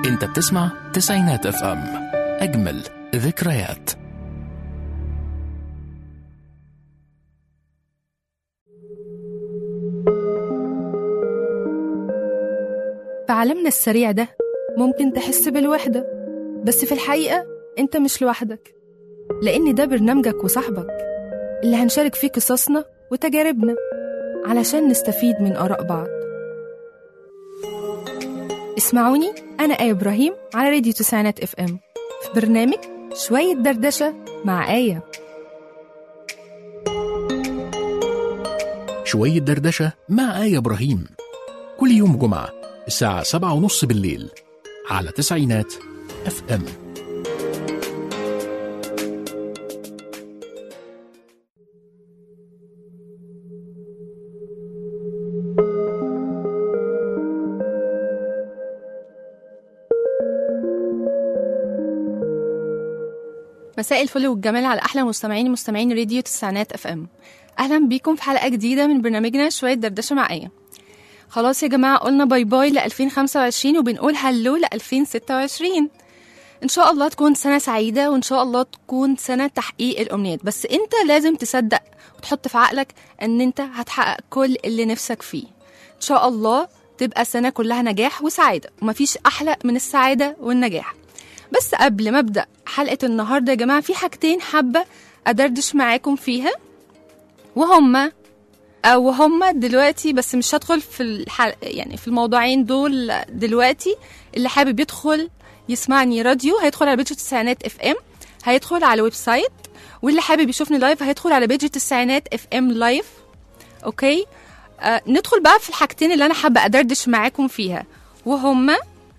انت بتسمع تسعينات اف ام اجمل ذكريات في عالمنا السريع ده ممكن تحس بالوحدة بس في الحقيقة أنت مش لوحدك لأن ده برنامجك وصاحبك اللي هنشارك فيه قصصنا وتجاربنا علشان نستفيد من آراء بعض اسمعوني أنا آية إبراهيم على راديو تسعينات اف ام في برنامج شوية دردشة مع آية شوية دردشة مع آية إبراهيم كل يوم جمعة الساعة سبعة ونص بالليل على تسعينات اف ام مساء الفل والجمال على احلى مستمعين مستمعين راديو تسعينات اف ام اهلا بيكم في حلقه جديده من برنامجنا شويه دردشه مع ايه خلاص يا جماعه قلنا باي باي ل 2025 وبنقول هلو ل 2026 ان شاء الله تكون سنه سعيده وان شاء الله تكون سنه تحقيق الامنيات بس انت لازم تصدق وتحط في عقلك ان انت هتحقق كل اللي نفسك فيه ان شاء الله تبقى سنه كلها نجاح وسعاده ومفيش احلى من السعاده والنجاح بس قبل ما ابدا حلقه النهارده يا جماعه في حاجتين حابه ادردش معاكم فيها وهما او هما دلوقتي بس مش هدخل في الحل... يعني في الموضوعين دول دلوقتي اللي حابب يدخل يسمعني راديو هيدخل على بيج التسعينات اف ام هيدخل على الويب سايت واللي حابب يشوفني لايف هيدخل على بيج التسعينات اف ام لايف اوكي آه ندخل بقى في الحاجتين اللي انا حابه ادردش معاكم فيها وهما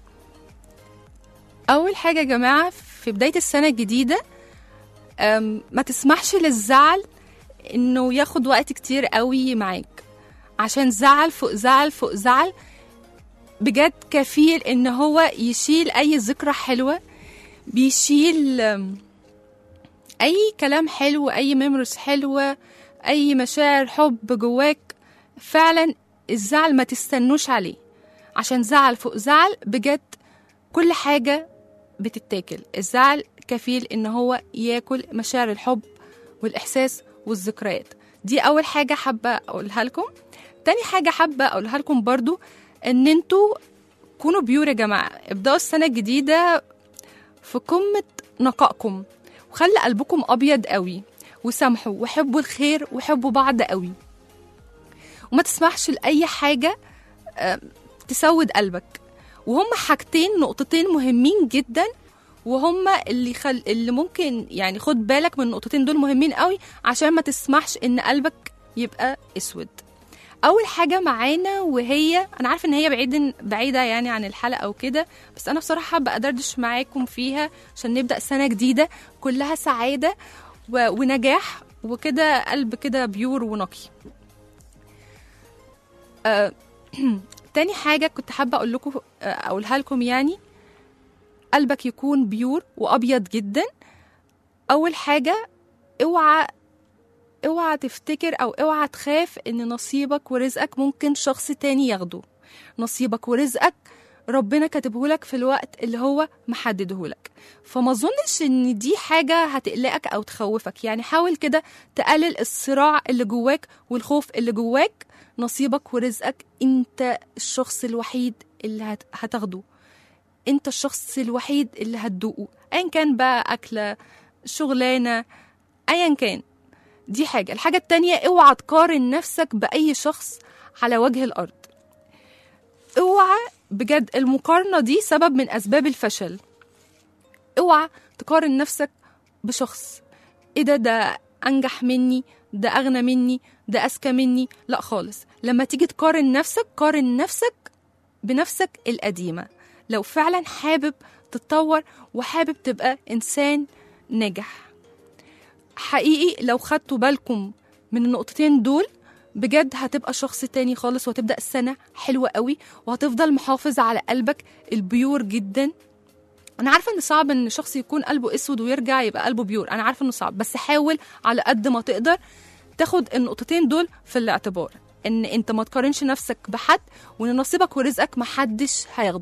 اول حاجه يا جماعه في بدايه السنه الجديده أم، ما تسمحش للزعل انه ياخد وقت كتير قوي معاك عشان زعل فوق زعل فوق زعل بجد كفيل ان هو يشيل اي ذكرى حلوه بيشيل أم، اي كلام حلو اي ميموريز حلوه اي مشاعر حب جواك فعلا الزعل ما تستنوش عليه عشان زعل فوق زعل بجد كل حاجة بتتاكل الزعل كفيل ان هو ياكل مشاعر الحب والاحساس والذكريات دي اول حاجة حابة اقولها لكم تاني حاجة حابة اقولها لكم برضو ان انتوا كونوا بيور يا جماعة ابدأوا السنة الجديدة في قمة نقائكم وخلي قلبكم ابيض قوي وسامحوا وحبوا الخير وحبوا بعض قوي وما تسمحش لأي حاجة آه، تسود قلبك وهم حاجتين نقطتين مهمين جدا وهم اللي خل... اللي ممكن يعني خد بالك من النقطتين دول مهمين قوي عشان ما تسمحش ان قلبك يبقى اسود اول حاجه معانا وهي انا عارفه ان هي بعيد بعيده يعني عن الحلقه وكده بس انا بصراحه حابه ادردش معاكم فيها عشان نبدا سنه جديده كلها سعاده و... ونجاح وكده قلب كده بيور ونقي آه، تاني حاجة كنت حابة أقول لكم أقولها لكم يعني قلبك يكون بيور وأبيض جدا أول حاجة اوعى اوعى تفتكر أو اوعى تخاف إن نصيبك ورزقك ممكن شخص تاني ياخده نصيبك ورزقك ربنا كاتبهولك في الوقت اللي هو محددهولك فما اظنش ان دي حاجة هتقلقك او تخوفك يعني حاول كده تقلل الصراع اللي جواك والخوف اللي جواك نصيبك ورزقك انت الشخص الوحيد اللي هت- هتاخده انت الشخص الوحيد اللي هتدوقه ايا كان بقى اكله شغلانه ايا كان دي حاجه الحاجه التانية اوعى تقارن نفسك باي شخص على وجه الارض اوعى بجد المقارنه دي سبب من اسباب الفشل اوعى تقارن نفسك بشخص ايه ده ده انجح مني ده اغنى مني ده اذكى مني لا خالص لما تيجي تقارن نفسك قارن نفسك بنفسك القديمه لو فعلا حابب تتطور وحابب تبقى انسان ناجح حقيقي لو خدتوا بالكم من النقطتين دول بجد هتبقى شخص تاني خالص وهتبدأ السنة حلوة قوي وهتفضل محافظ على قلبك البيور جدا انا عارفه ان صعب ان شخص يكون قلبه اسود ويرجع يبقى قلبه بيور انا عارفه انه صعب بس حاول على قد ما تقدر تاخد النقطتين دول في الاعتبار ان انت ما تقارنش نفسك بحد وان نصيبك ورزقك محدش هياخده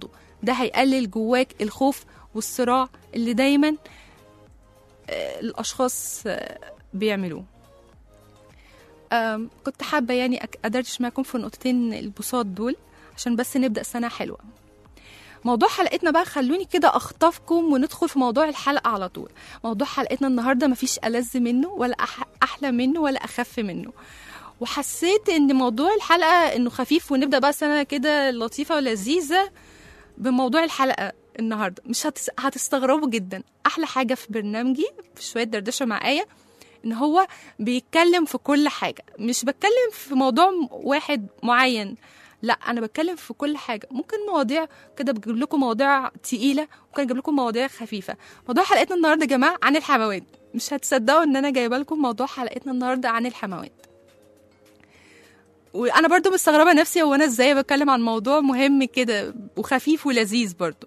ده هيقلل جواك الخوف والصراع اللي دايما آه، الاشخاص آه، بيعملوه آم، كنت حابة يعني أك- أدردش معاكم في نقطتين البساط دول عشان بس نبدأ سنة حلوة موضوع حلقتنا بقى خلوني كده أخطفكم وندخل في موضوع الحلقة على طول موضوع حلقتنا النهاردة مفيش ألذ منه ولا أح- أحلى منه ولا أخف منه وحسيت ان موضوع الحلقة انه خفيف ونبدأ بقى سنة كده لطيفة ولذيذة بموضوع الحلقة النهاردة مش هتس... هتستغربوا جدا أحلى حاجة في برنامجي في شوية دردشة مع آية ان هو بيتكلم في كل حاجه مش بتكلم في موضوع م- واحد معين لا انا بتكلم في كل حاجه ممكن مواضيع كده بجيب لكم مواضيع تقيله ممكن اجيب لكم مواضيع خفيفه موضوع حلقتنا النهارده يا جماعه عن الحموات مش هتصدقوا ان انا جايبه لكم موضوع حلقتنا النهارده عن الحموات وانا برضو مستغربه نفسي هو انا ازاي بتكلم عن موضوع مهم كده وخفيف ولذيذ برضو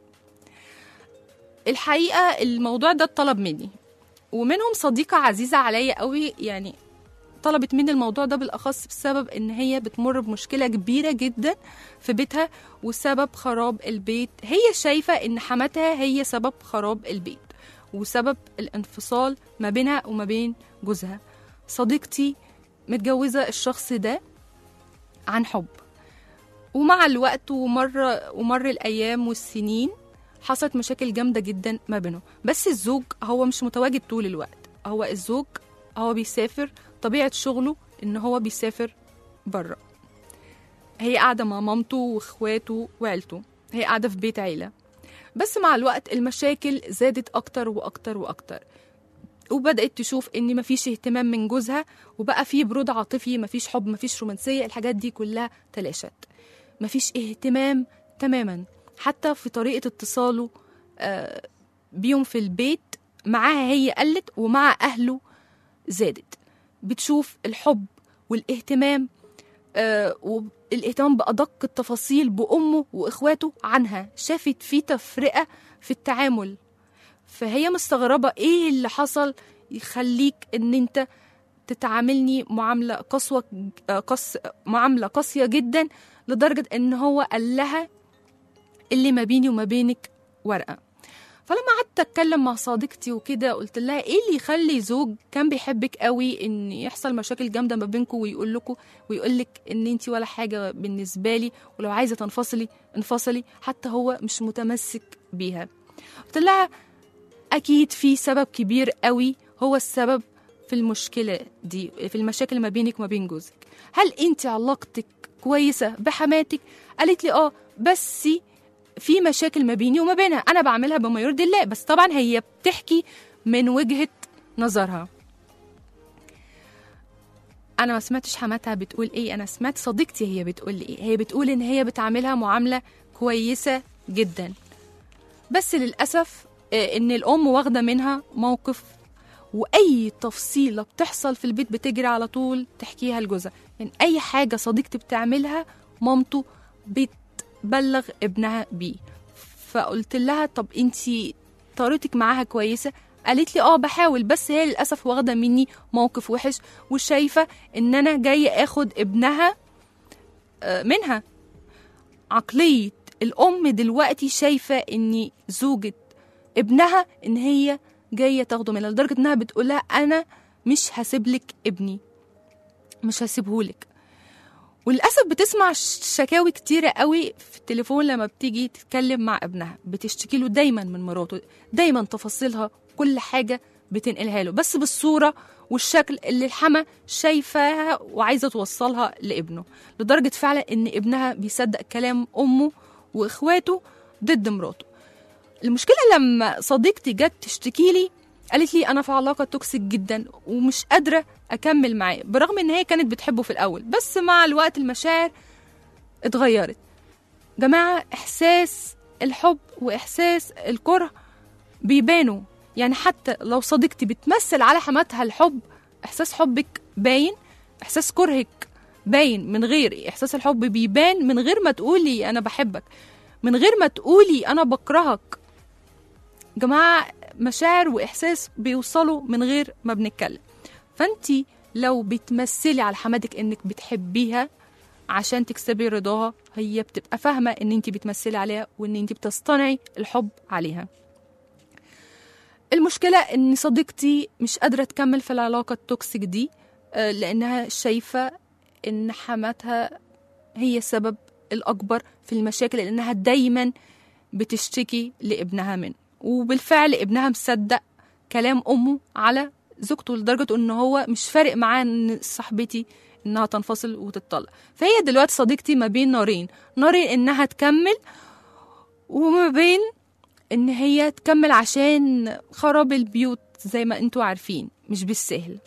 الحقيقه الموضوع ده اتطلب مني ومنهم صديقة عزيزة عليا قوي يعني طلبت مني الموضوع ده بالأخص بسبب إن هي بتمر بمشكلة كبيرة جدا في بيتها وسبب خراب البيت هي شايفة إن حماتها هي سبب خراب البيت وسبب الانفصال ما بينها وما بين جوزها صديقتي متجوزة الشخص ده عن حب ومع الوقت ومر ومر الأيام والسنين حصلت مشاكل جامدة جدا ما بينهم بس الزوج هو مش متواجد طول الوقت هو الزوج هو بيسافر طبيعة شغله إن هو بيسافر بره هي قاعدة مع مامته واخواته وعيلته هي قاعدة في بيت عيلة بس مع الوقت المشاكل زادت أكتر وأكتر وأكتر وبدأت تشوف إن مفيش اهتمام من جوزها وبقى في برود عاطفي مفيش حب مفيش رومانسية الحاجات دي كلها تلاشت مفيش اهتمام تماما حتى في طريقة اتصاله آه، بيهم في البيت معاها هي قلت ومع أهله زادت بتشوف الحب والاهتمام آه، والاهتمام بأدق التفاصيل بأمه وإخواته عنها شافت في تفرقة في التعامل فهي مستغربة إيه اللي حصل يخليك إن أنت تتعاملني معاملة قسوة آه، قس معاملة قاسية جدا لدرجة إن هو قال لها اللي ما بيني وما بينك ورقة فلما قعدت اتكلم مع صديقتي وكده قلت لها ايه اللي يخلي زوج كان بيحبك قوي ان يحصل مشاكل جامده ما بينكم ويقول لكم ويقول لك ان انت ولا حاجه بالنسبه لي ولو عايزه تنفصلي انفصلي حتى هو مش متمسك بيها قلت لها اكيد في سبب كبير قوي هو السبب في المشكله دي في المشاكل ما بينك وما بين جوزك هل انت علاقتك كويسه بحماتك قالت لي اه بس في مشاكل ما بيني وما بينها انا بعملها بما يرضي الله بس طبعا هي بتحكي من وجهه نظرها انا ما سمعتش حماتها بتقول ايه انا سمعت صديقتي هي بتقول لي ايه هي بتقول ان هي بتعاملها معامله كويسه جدا بس للاسف آه، ان الام واخده منها موقف واي تفصيله بتحصل في البيت بتجري على طول تحكيها لجوزها يعني اي حاجه صديقتي بتعملها مامته بتبلغ ابنها بيه فقلت لها طب انتي طريقتك معاها كويسه قالت لي اه بحاول بس هي للاسف واخده مني موقف وحش وشايفه ان انا جايه اخد ابنها آه، منها عقليه الام دلوقتي شايفه ان زوجة ابنها ان هي جايه تاخده منها لدرجه انها بتقول لها انا مش هسيبلك ابني مش هسيبهولك وللاسف بتسمع ش- شكاوي كتيره قوي في التليفون لما بتيجي تتكلم مع ابنها بتشتكي له دايما من مراته دايما تفاصيلها كل حاجه بتنقلها له بس بالصوره والشكل اللي الحما شايفاها وعايزه توصلها لابنه لدرجه فعلا ان ابنها بيصدق كلام امه واخواته ضد مراته المشكله لما صديقتي جت تشتكي لي قالت لي انا في علاقه توكسيك جدا ومش قادره اكمل معاه برغم ان هي كانت بتحبه في الاول بس مع الوقت المشاعر اتغيرت جماعه احساس الحب واحساس الكره بيبانوا يعني حتى لو صديقتي بتمثل على حماتها الحب احساس حبك باين احساس كرهك باين من غير احساس الحب بيبان من غير ما تقولي انا بحبك من غير ما تقولي انا بكرهك جماعه مشاعر واحساس بيوصلوا من غير ما بنتكلم فانتي لو بتمثلي على حماتك انك بتحبيها عشان تكسبي رضاها هي بتبقى فاهمة ان انت بتمثلي عليها وان انت بتصطنعي الحب عليها المشكلة ان صديقتي مش قادرة تكمل في العلاقة التوكسيك دي آه، لانها شايفة ان حماتها هي السبب الاكبر في المشاكل لانها دايما بتشتكي لابنها منه وبالفعل ابنها مصدق كلام امه على زوجته لدرجه ان هو مش فارق معاه ان صاحبتي انها تنفصل وتتطلق فهي دلوقتي صديقتي ما بين نارين نارين انها تكمل وما بين ان هي تكمل عشان خراب البيوت زي ما انتوا عارفين مش بالسهل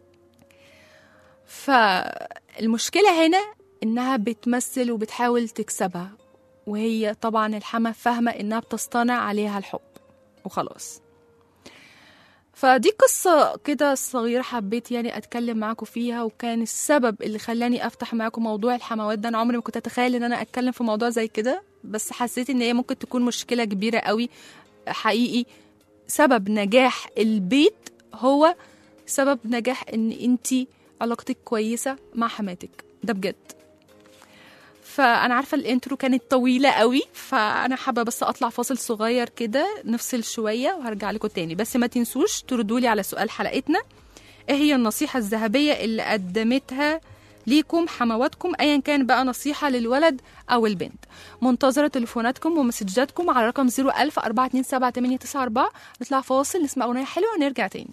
فالمشكلة هنا انها بتمثل وبتحاول تكسبها وهي طبعا الحما فاهمة انها بتصطنع عليها الحب وخلاص فدي قصة كده صغيرة حبيت يعني أتكلم معاكم فيها وكان السبب اللي خلاني أفتح معاكم موضوع الحموات ده أنا عمري ما كنت أتخيل إن أنا أتكلم في موضوع زي كده بس حسيت إن هي ممكن تكون مشكلة كبيرة قوي حقيقي سبب نجاح البيت هو سبب نجاح إن أنتي علاقتك كويسة مع حماتك ده بجد فانا عارفه الانترو كانت طويله قوي فانا حابه بس اطلع فاصل صغير كده نفصل شويه وهرجع لكم تاني بس ما تنسوش تردوا لي على سؤال حلقتنا ايه هي النصيحه الذهبيه اللي قدمتها ليكم حمواتكم ايا كان بقى نصيحه للولد او البنت منتظره تليفوناتكم ومسجاتكم على رقم 01000 427 نطلع فاصل نسمع اغنيه حلوه ونرجع تاني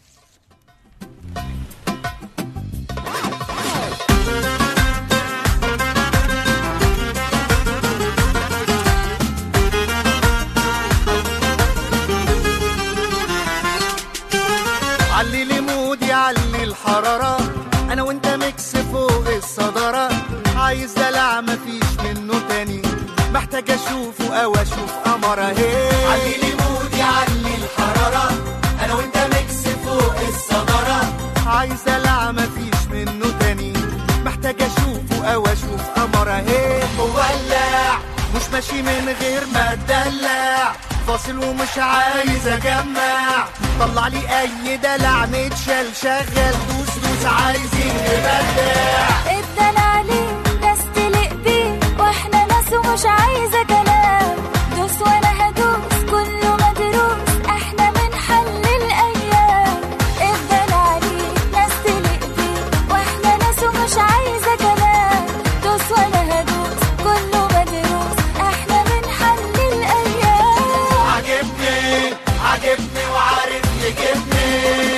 علي لي مودي علي الحرارة أنا وأنت ميكس فوق الصدارة عايز دلع مفيش منه تاني محتاج أشوفه أو أشوف قمرة هي علي لي مودي علي الحرارة أنا وأنت ميكس فوق الصدارة عايز دلع مفيش منه تاني محتاج أشوفه أو أشوف قمرة هي مولع مش ماشي من غير ما اتدلع فاصل ومش عايز اجمع طلع لي اي دلع متشال شغل دوس دوس عايزين نبدع ادن عليه ناس تليق بيه واحنا ناس ومش عايزه كلام دوس وانا هدوس كله مدروس احنا من حل الايام ادن عليه ناس تليق بيه واحنا ناس ومش عايزه كلام دوس وانا هدوس كله مدروس احنا من حل الايام عجبني عجبني وعارف يجيبني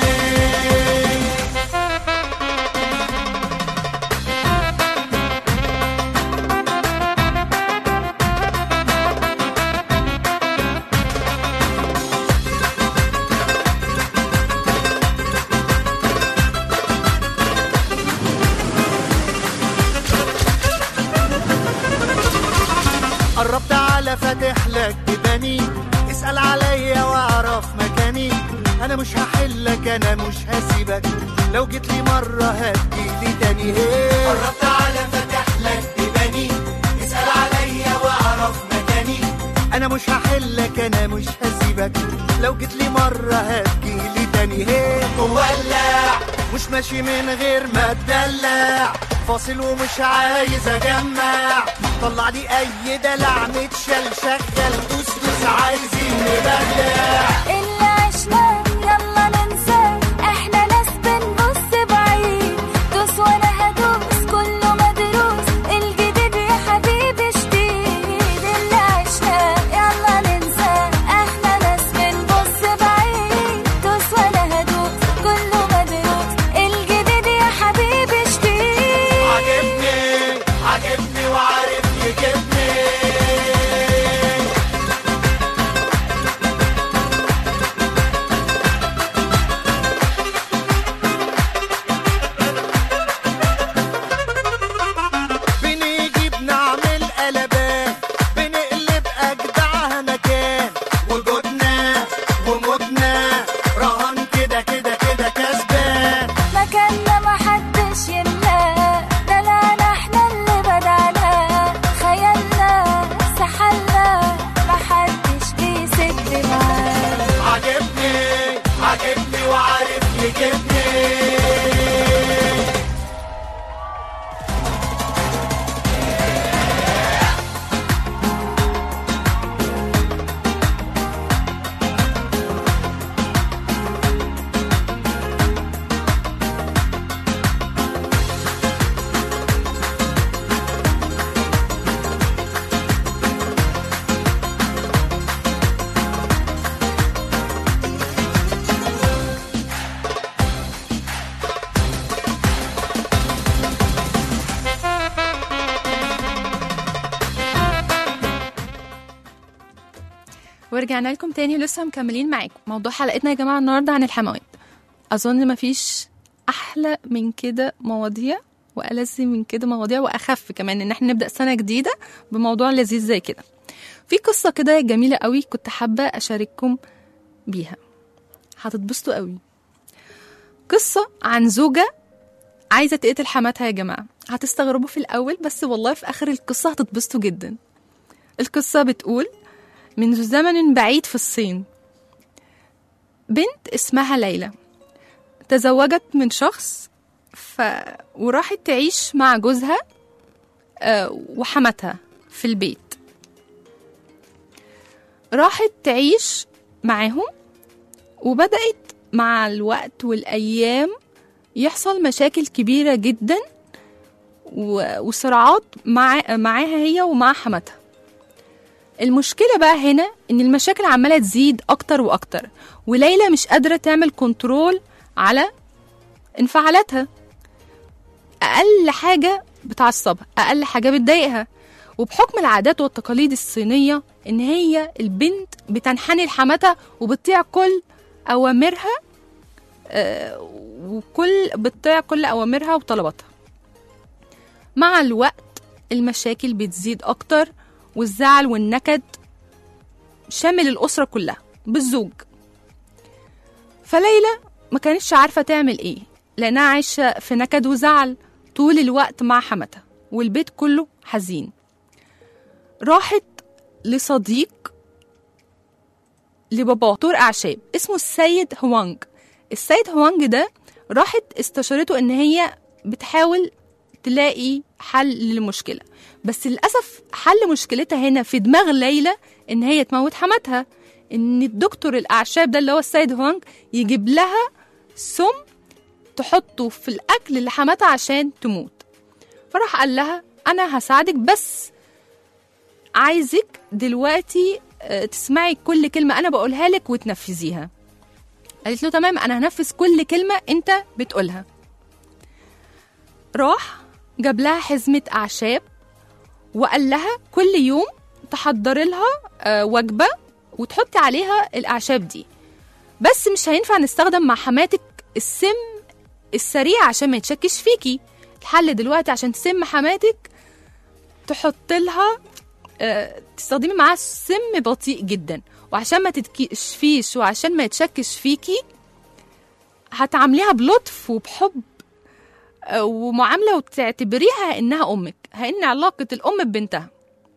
قربت على فاتح لك ببني اسأل عليا واعرف مكاني انا مش هحلك انا مش هسيبك لو جيت لي مرة هتجيلي تاني هي قربت على فاتح لك ببني اسأل عليا واعرف مكاني انا مش هحلك انا مش هسيبك لو جيت لي مرة هتجيلي تاني هي مولع مش ماشي من غير ما اتدلع فاصل ومش عايز اجمع طلع لي اي دلع متشال شغل دوس دوس عايزين نبدع اللي عشناه يلا ننساه احنا ناس بنبص بعيد دوس وانا هدوس كله مدروس الجديد يا حبيبي شديد اللي عشناه يلا ننساه احنا ناس بنبص بعيد دوس وانا هدوس كله مدروس الجديد يا حبيبي شديد عجبني عجبني وعارف يجيبني ورجعنا لكم تاني ولسه مكملين معاكم موضوع حلقتنا يا جماعة النهاردة عن الحموات أظن مفيش أحلى من كده مواضيع وألذ من كده مواضيع وأخف كمان إن احنا نبدأ سنة جديدة بموضوع لذيذ زي كده في قصة كده جميلة قوي كنت حابة أشارككم بيها هتتبسطوا قوي قصة عن زوجة عايزة تقتل حماتها يا جماعة هتستغربوا في الأول بس والله في آخر القصة هتتبسطوا جدا القصة بتقول منذ زمن بعيد في الصين بنت اسمها ليلى تزوجت من شخص ف... وراحت تعيش مع جوزها آه، وحماتها في البيت راحت تعيش معاهم وبدأت مع الوقت والأيام يحصل مشاكل كبيرة جدا و- وصراعات مع... معاها هي ومع حماتها المشكلة بقى هنا إن المشاكل عمالة تزيد أكتر وأكتر وليلى مش قادرة تعمل كنترول على انفعالاتها أقل حاجة بتعصبها أقل حاجة بتضايقها وبحكم العادات والتقاليد الصينية إن هي البنت بتنحني لحماتها وبتطيع كل أوامرها آه، وكل بتطيع كل أوامرها وطلباتها مع الوقت المشاكل بتزيد أكتر والزعل والنكد شامل الأسرة كلها بالزوج فليلى ما كانتش عارفة تعمل إيه لأنها عايشة في نكد وزعل طول الوقت مع حماتها والبيت كله حزين راحت لصديق لباباه دكتور أعشاب اسمه السيد هوانج السيد هوانج ده راحت استشارته إن هي بتحاول تلاقي حل للمشكلة بس للأسف حل مشكلتها هنا في دماغ ليلى إن هي تموت حماتها إن الدكتور الأعشاب ده اللي هو السيد هوانج يجيب لها سم تحطه في الأكل لحماتها عشان تموت فراح قال لها أنا هساعدك بس عايزك دلوقتي آه، تسمعي كل كلمة أنا بقولها لك وتنفذيها قالت له تمام أنا هنفذ كل كلمة أنت بتقولها راح جاب لها حزمة أعشاب وقال لها كل يوم تحضري لها آه، وجبة وتحطي عليها الأعشاب دي بس مش هينفع نستخدم مع حماتك السم السريع عشان ما يتشكش فيكي الحل دلوقتي عشان تسم حماتك تحط لها آه، تستخدمي معاها سم بطيء جدا وعشان ما تتكشفيش وعشان ما يتشكش فيكي هتعامليها بلطف وبحب آه، ومعامله وتعتبريها انها امك هان علاقه الام ببنتها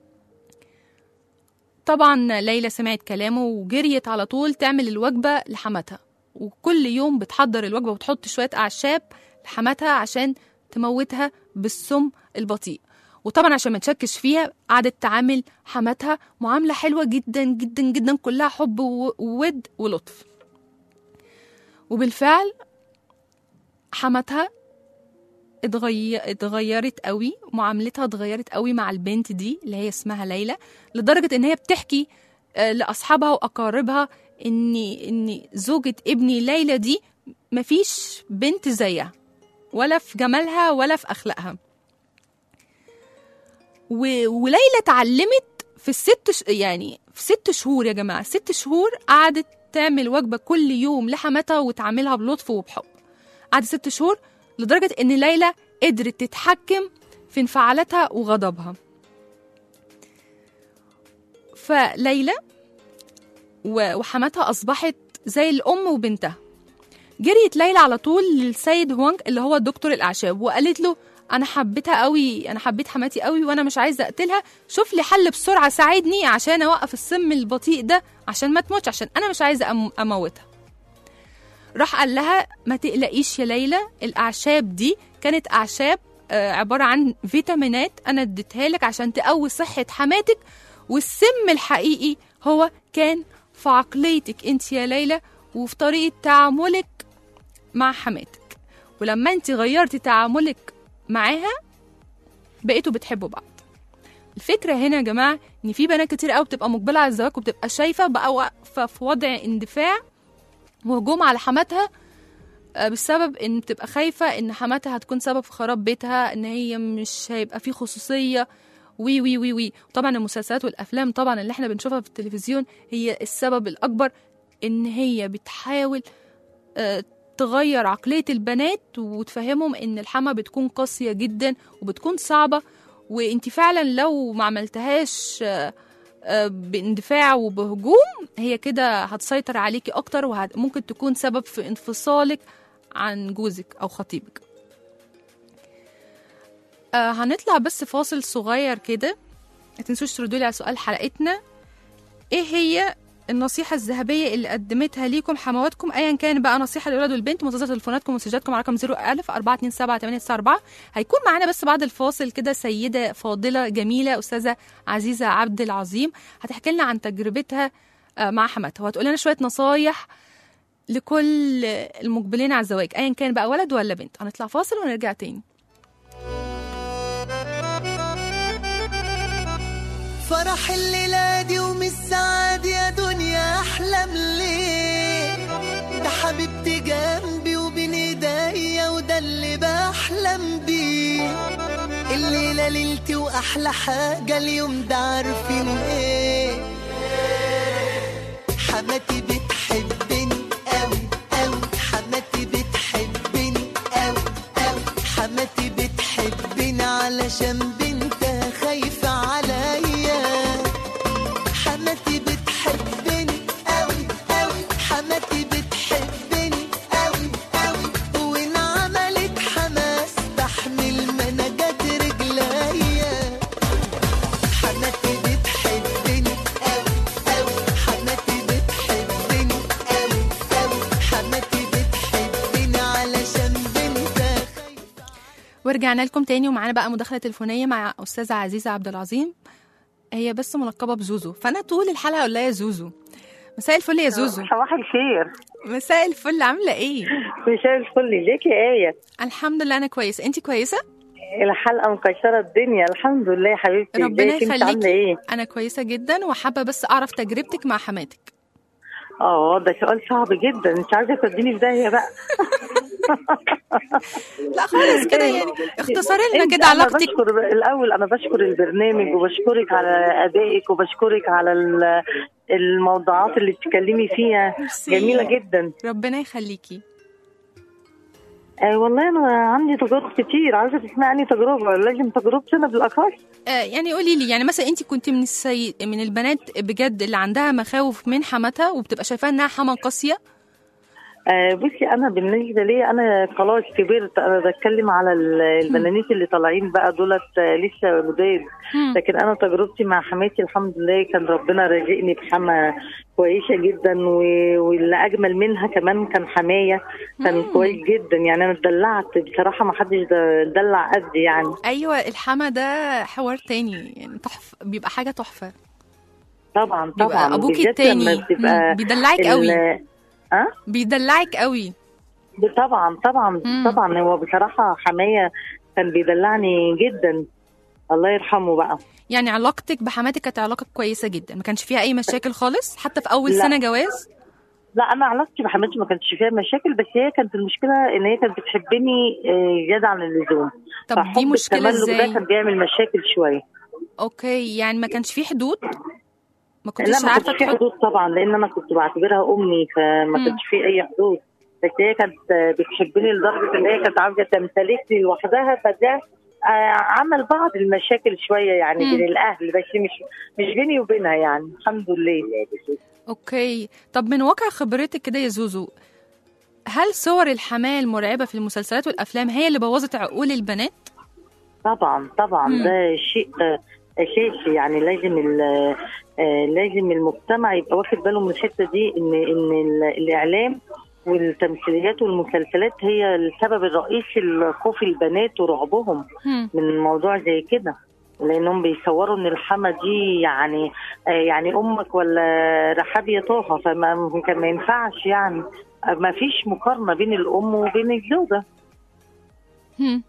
طبعا ليلى سمعت كلامه وجريت على طول تعمل الوجبه لحماتها وكل يوم بتحضر الوجبه وتحط شويه اعشاب لحماتها عشان تموتها بالسم البطيء وطبعا عشان ما تشكش فيها قعدت تعامل حماتها معامله حلوه جدا جدا جدا كلها حب و- وود ولطف وبالفعل حماتها اتغي... اتغيرت قوي معاملتها اتغيرت قوي مع البنت دي اللي هي اسمها ليلى لدرجة ان هي بتحكي آه، لاصحابها واقاربها ان ان زوجة ابني ليلى دي مفيش بنت زيها ولا في جمالها ولا في اخلاقها و... وليلى اتعلمت في الست ش... يعني في ست شهور يا جماعه ست شهور قعدت تعمل وجبه كل يوم لحماتها وتعاملها بلطف وبحب قعدت ست شهور لدرجه ان ليلى قدرت تتحكم في انفعالاتها وغضبها فليلى و- وحماتها اصبحت زي الام وبنتها جريت ليلى على طول للسيد هوانج اللي هو دكتور الاعشاب وقالت له انا حبيتها قوي انا حبيت حماتي قوي وانا مش عايزه اقتلها شوف لي حل بسرعه ساعدني عشان اوقف السم البطيء ده عشان ما تموتش عشان انا مش عايزه أم- اموتها راح قال لها ما تقلقيش يا ليلى الاعشاب دي كانت اعشاب آه، عباره عن فيتامينات انا اديتها لك عشان تقوي صحه حماتك والسم الحقيقي هو كان في عقليتك انت يا ليلى وفي طريقه تعاملك مع حماتك ولما انت غيرتي تعاملك معاها بقيتوا بتحبوا بعض الفكره هنا يا جماعه ان في بنات كتير قوي بتبقى مقبله على الزواج وبتبقى شايفه بقى واقفه في وضع اندفاع وهجوم على حماتها آه، بسبب ان بتبقى خايفه ان حماتها هتكون سبب في خراب بيتها ان هي مش هيبقى في خصوصيه وي وي وي وي طبعا المسلسلات والافلام طبعا اللي احنا بنشوفها في التلفزيون هي السبب الاكبر ان هي بتحاول آه، تغير عقلية البنات وتفهمهم ان الحما بتكون قاسية جدا وبتكون صعبة وانت فعلا لو ما عملتهاش آه، آه، باندفاع وبهجوم هي كده هتسيطر عليكي اكتر وممكن تكون سبب في انفصالك عن جوزك او خطيبك آه هنطلع بس فاصل صغير كده ما تنسوش تردوا لي على سؤال حلقتنا ايه هي النصيحة الذهبية اللي قدمتها ليكم حمواتكم أيا كان بقى نصيحة للولد والبنت منتظر تليفوناتكم ومسجاتكم على رقم 01000 427 هيكون معانا بس بعد الفاصل كده سيدة فاضلة جميلة أستاذة عزيزة عبد العظيم هتحكي لنا عن تجربتها آه، مع حماتها وهتقول لنا شوية نصايح لكل المقبلين على الزواج أيا كان بقى ولد ولا بنت هنطلع فاصل ونرجع تاني فرح الليلة دي ومش سعاد يا دنيا أحلم ليه ده حبيبتي جنبي وبين ايديا وده اللي بحلم بيه الليلة ليلتي وأحلى حاجة اليوم ده عارفين ايه حماتي بتحبني أوي أوي حماتي بتحبني أوي أوي حماتي بتحبني علشان بنتها خايفة عليا حماتي بتحبني أوي أوي حماتي بتحبني أوي أوي وإن عملت حماس تحمل منجات رجليا حماتي بتحبني أوي أوي حماتي بتحبني أوي أوي حماتي بتحبني علشان بنتها خايفة ورجعنا لكم تاني ومعانا بقى مداخلة تليفونية مع أستاذة عزيزة عبد العظيم هي بس ملقبة بزوزو فأنا طول الحلقة أقول لها يا زوزو مساء الفل يا زوزو صباح الخير مساء الفل عاملة إيه؟ مساء الفل ليك يا آية الحمد لله أنا كويسة أنت كويسة؟ الحلقة مكشرة الدنيا الحمد لله يا حبيبتي ربنا ازيك انت عاملة يخليكي ايه؟ أنا كويسة جدا وحابة بس أعرف تجربتك مع حماتك اه ده سؤال صعب جدا انت عايزة توديني في داهية بقى لا خالص كده يعني اختصاري لنا انت كده انا علاقتك بشكر الاول انا بشكر البرنامج وبشكرك على ادائك وبشكرك على ال- الموضوعات اللي بتتكلمي فيها ميرسي. جميلة جدا ربنا يخليكي آه والله انا عندي تجارب كتير عايزة تسمعني تجربة لازم تجربتي انا بالاخص آه يعني قولي لي يعني مثلا انت كنت من السي... من البنات بجد اللي عندها مخاوف من حماتها وبتبقى شايفاها انها حما قاسيه آه بصي انا بالنسبه لي انا خلاص كبرت انا بتكلم على ال- البنانيت اللي طالعين بقى دولت آه، لسه جداد مم. لكن انا تجربتي مع حماتي الحمد لله كان ربنا رازقني بحما كويسه جدا و- واللي اجمل منها كمان كان حمايه كان مم. كويس جدا يعني انا اتدلعت بصراحه ما حدش د- دلع قد يعني ايوه الحما ده حوار تاني يعني تحفه بيبقى حاجه تحفه طبعا بيبقى طبعا ابوكي بالذات لما التاني بتبقى مم. بيدلعك ال- قوي اه بيدلعك قوي طبعا طبعا مم. طبعا هو بصراحه حمايه كان بيدلعني جدا الله يرحمه بقى يعني علاقتك بحماتك كانت علاقه كويسه جدا ما كانش فيها اي مشاكل خالص حتى في اول لا. سنه جواز لا انا علاقتي بحماتي ما كانش فيها مشاكل بس هي كانت المشكله ان هي كانت بتحبني آه، زياده عن اللزوم طب فحب دي مشكله التملك ازاي ده كان بيعمل مشاكل شويه اوكي يعني ما كانش فيه حدود ما لا كنتش ما عارفه كانش في تحط حدود طبعا لان انا كنت بعتبرها امي فما مم. كانش في اي حدود بس هي كانت آه، بتحبني لدرجه ان هي كانت عاوزه تمتلكني لوحدها فده آه، عمل بعض المشاكل شويه يعني مم. بين الاهل بس مش مش بيني وبينها يعني الحمد لله اوكي طب من واقع خبرتك كده يا زوزو هل صور الحماة المرعبة في المسلسلات والأفلام هي اللي بوظت عقول البنات؟ طبعا طبعا مم. ده شيء آه، اساسي يعني لازم ال- آه، لازم المجتمع يبقى واخد باله من الحته دي ان ان ال- الاعلام والتمثيليات والمسلسلات هي السبب الرئيسي لخوف البنات ورعبهم هم. من موضوع زي كده لانهم بيصوروا ان الحما دي يعني آه، يعني امك ولا رحاب يا طه فما كان ما ينفعش يعني آه، ما فيش مقارنه بين الام وبين الزوجه هم.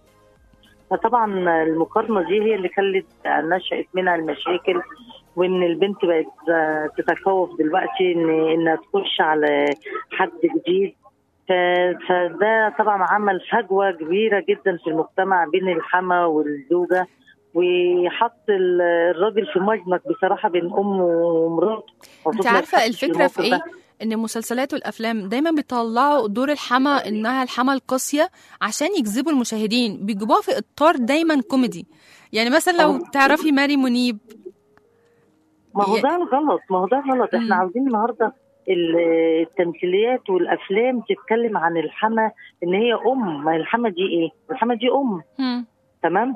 فطبعا المقارنه دي هي اللي خلت نشأت منها المشاكل وان البنت بقت آه، تتخوف دلوقتي ان انها تخش على حد جديد ف- فده طبعا عمل فجوه كبيره جدا في المجتمع بين الحما والزوجه وحط ال- الراجل في مزنق بصراحه بين امه ومراته المفروض انت ما عارفه يتحطش في الفكره في الموقف ايه ده. ان المسلسلات والافلام دايما بيطلعوا دور الحما انها الحما القاسيه عشان يجذبوا المشاهدين بيجيبوها في اطار دايما كوميدي يعني مثلا لو أه. تعرفي ماري منيب ما هو ي- ده غلط ما هو ده غلط مم. احنا عاوزين النهارده ال- التمثيليات والافلام تتكلم عن الحما ان هي ام ما الحما دي ايه الحما دي ام هم. تمام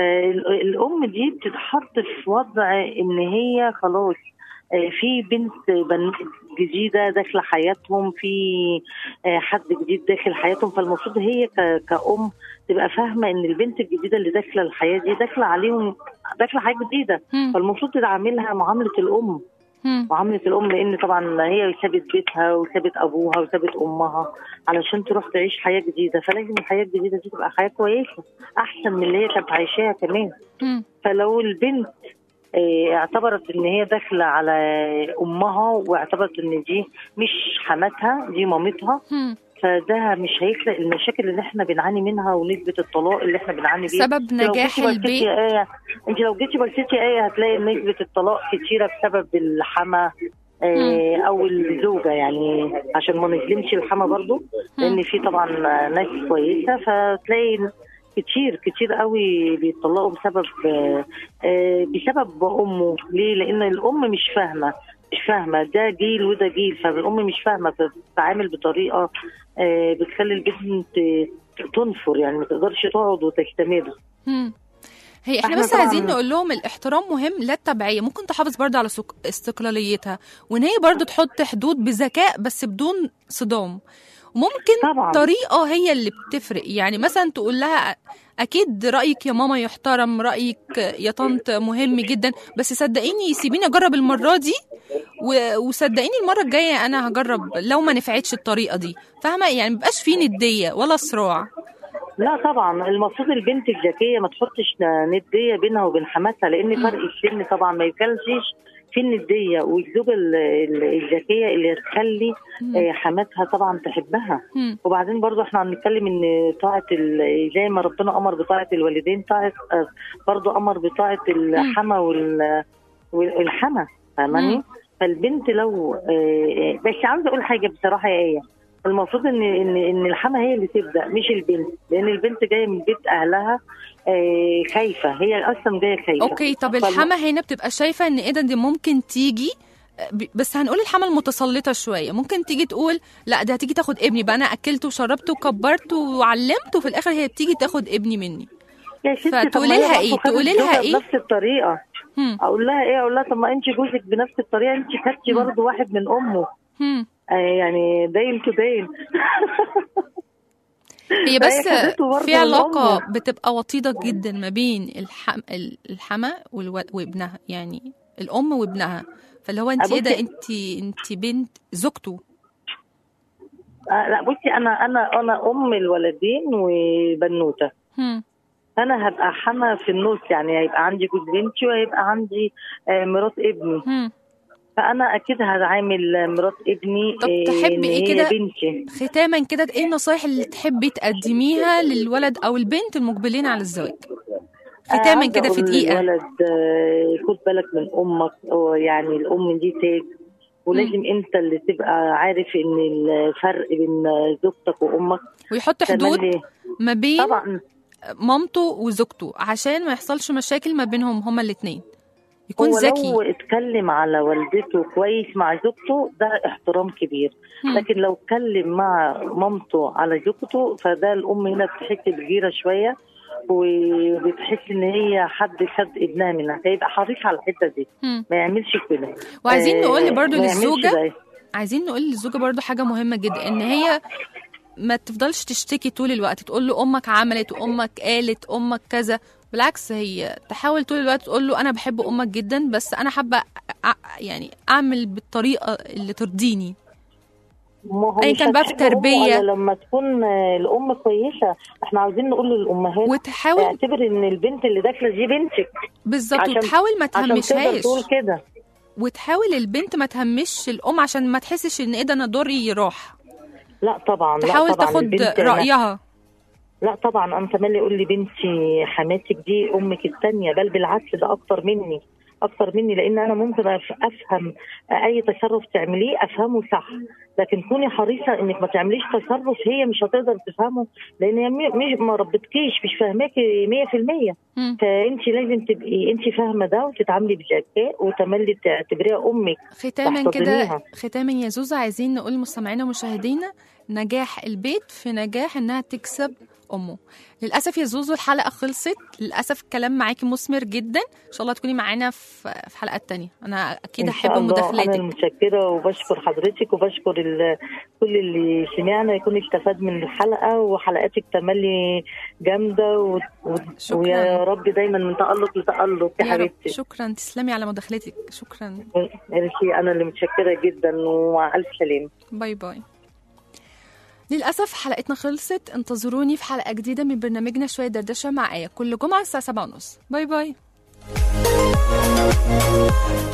فالام دي بتتحط في وضع ان هي خلاص آه، في بنت بن- جديده داخله حياتهم في آه، حد جديد داخل حياتهم فالمفروض هي ك- كأم تبقى فاهمه ان البنت الجديده اللي داخله الحياه دي داخله عليهم داخله حياه جديده هم. فالمفروض تعاملها معامله الام هم. معامله الام لان طبعا هي سابت بيتها وسابت ابوها وسابت امها علشان تروح تعيش حياه جديده فلازم الحياه الجديده دي تبقى حياه كويسه احسن من اللي هي كانت عايشاها كمان هم. فلو البنت آه، اعتبرت ان هي داخله على امها واعتبرت ان دي مش حماتها دي مامتها هم. فده مش هيخلق المشاكل اللي احنا بنعاني منها ونسبه الطلاق اللي احنا بنعاني بيها سبب لو نجاح جيتي بصيتي البيت يا آية انت لو جيتي بصيتي آية هتلاقي نسبة الطلاق كتيرة بسبب الحما آه، او الزوجة يعني عشان ما نظلمش الحما برضو لان في طبعا ناس كويسة فتلاقي كتير كتير قوي بيطلقوا بسبب آه، آه، بسبب امه ليه لان الام مش فاهمه مش فاهمه ده جيل وده جيل فالام مش فاهمه فبتتعامل بطريقه آه، بتخلي البنت تنفر يعني ما تقدرش تقعد وتستمر هم. هي احنا احنا بس طبعاً- عايزين نقول لهم الاحترام مهم لا التبعيه ممكن تحافظ برضه على سك- استقلاليتها وان هي برضه تحط حدود بذكاء بس بدون صدام وممكن طبعا طريقه هي اللي بتفرق يعني مثلا تقول لها اكيد رايك يا ماما يحترم رايك يا طنط مهم جدا بس صدقيني سيبيني اجرب المره دي و- وصدقيني المره الجايه انا هجرب لو ما نفعتش الطريقه دي فاهمه يعني مبقاش فيه نديه ولا صراع لا طبعا المفروض البنت الذكيه ما تحطش نديه بينها وبين حماتها لان فرق السن طبعا ما يكلفش في النديه والزوجه ال- ال- الذكيه اللي هتخلي آه، حماتها طبعا تحبها هم. وبعدين برضو احنا هنتكلم ان طاعه ال- زي ما ربنا امر بطاعه الوالدين طاعه آه، برضو امر بطاعه الحما وال- والحما فاهماني مم. فالبنت لو آه، آه، بس عاوزه اقول حاجه بصراحه يا ايه المفروض ان ان ان الحما هي اللي تبدا مش البنت لان البنت جايه من بيت اهلها آه، خايفه هي اصلا جايه خايفه اوكي طب فالم- الحما هنا بتبقى شايفه ان ايه ده دي ممكن تيجي ب- بس هنقول الحما المتسلطه شويه ممكن تيجي تقول لا ده هتيجي تاخد ابني بقى انا اكلته وشربته وكبرته وعلمته وفي الاخر هي بتيجي تاخد ابني مني يا ستي طب فتقولي ما هي لها برضه إيه؟ خدت تقولي لها زوجها إيه؟ بنفس الطريقه هم. اقول لها ايه اقول لها طب ما انت جوزك بنفس الطريقه انت خدتي مم. برضه واحد من امه هم. آه، يعني داين تو دين هي بس خدته برضه في من علاقه أمه. بتبقى وطيده جدا ما بين الحم... الحما والو... وابنها يعني الام وابنها فاللي هو انت ايه ده بصي- انت انت بنت زوجته آه لا بصي انا انا انا ام الولدين وبنوته هم. انا هبقى حما في النص يعني هيبقى عندي جوز بنتي وهيبقى عندي آه، مرات ابني هم. فانا اكيد هعامل مرات ابني طب آه، تحبي إن إيه هي كده؟ بنتي ختاما كده ايه النصايح اللي تحبي تقدميها للولد او البنت المقبلين على الزواج ختاما عاوزة كده في أقول دقيقه للولد آه، خد بالك من امك أو يعني الام دي تاج ولازم انت اللي تبقى عارف ان الفرق بين زوجتك وامك ويحط حدود تملي- ما بين طبعا مامته وزوجته عشان ما يحصلش مشاكل ما بينهم هما الاثنين يكون هو ذكي لو اتكلم على والدته كويس مع زوجته ده احترام كبير هم. لكن لو اتكلم مع مامته على زوجته فده الام هنا بتحس بغيره شويه وبتحس ان هي حد خد ابنها منها فيبقى حريص على الحته دي هم. ما يعملش كده وعايزين آه، نقول برضو ما يعملش للزوجة ده. عايزين نقول للزوجة برضو حاجة مهمة جدا ان هي ما تفضلش تشتكي طول الوقت تقول له امك عملت وامك قالت امك كذا بالعكس هي تحاول طول الوقت تقول له انا بحب امك جدا بس انا حابه أ- يعني اعمل بالطريقه اللي ترضيني ما هو أيا مش كان بقى في هتحب أمه التربية. إلا لما تكون آه، الام كويسه احنا عاوزين نقول للامهات وتحاول اعتبر ان البنت اللي داخله دي بنتك بالظبط عشان- وتحاول ما عشان تقدر تهمشهاش تقول كده وتحاول البنت ما تهمش الام عشان ما تحسش ان ايه ده انا دوري راح لا طبعا لا تحاول طبعا تاخد البنت- رايها لا طبعا انا تملي يقول لي بنتي حماتك دي امك الثانيه بل بالعكس ده اكتر مني اكتر مني لان انا ممكن أف- افهم اي تصرف تعمليه افهمه صح لكن كوني حريصه انك ما تعمليش تصرف هي مش هتقدر تفهمه لان هي م- مش ما ربتكيش مش فاهماكي 100% مم. فانت لازم تبقي انت فاهمه ده وتتعاملي بذكاء وتملي تعتبريها امك ختاما كده تحتضنيها. ختاما يا زوزة عايزين نقول لمستمعينا ومشاهدينا نجاح البيت في نجاح انها تكسب امه للاسف يا زوزو الحلقه خلصت للاسف الكلام معاكي مثمر جدا ان شاء الله تكوني معانا في في حلقات تانية انا اكيد إن احب شاء الله. انا مداخلاتك المتشكره وبشكر حضرتك وبشكر ال- كل اللي سمعنا يكون استفاد من الحلقه وحلقاتك تملي جامده و... و... شكراً. ويا رب دايما من تالق لتالق يا يا رب حبيبتي شكرا تسلمي على مداخلتك شكرا ميرسي انا اللي متشكره جدا ومع الف سلامه باي باي للأسف حلقتنا خلصت انتظروني في حلقة جديدة من برنامجنا شوية دردشة مع آية كل جمعة الساعة 7:30 باي باي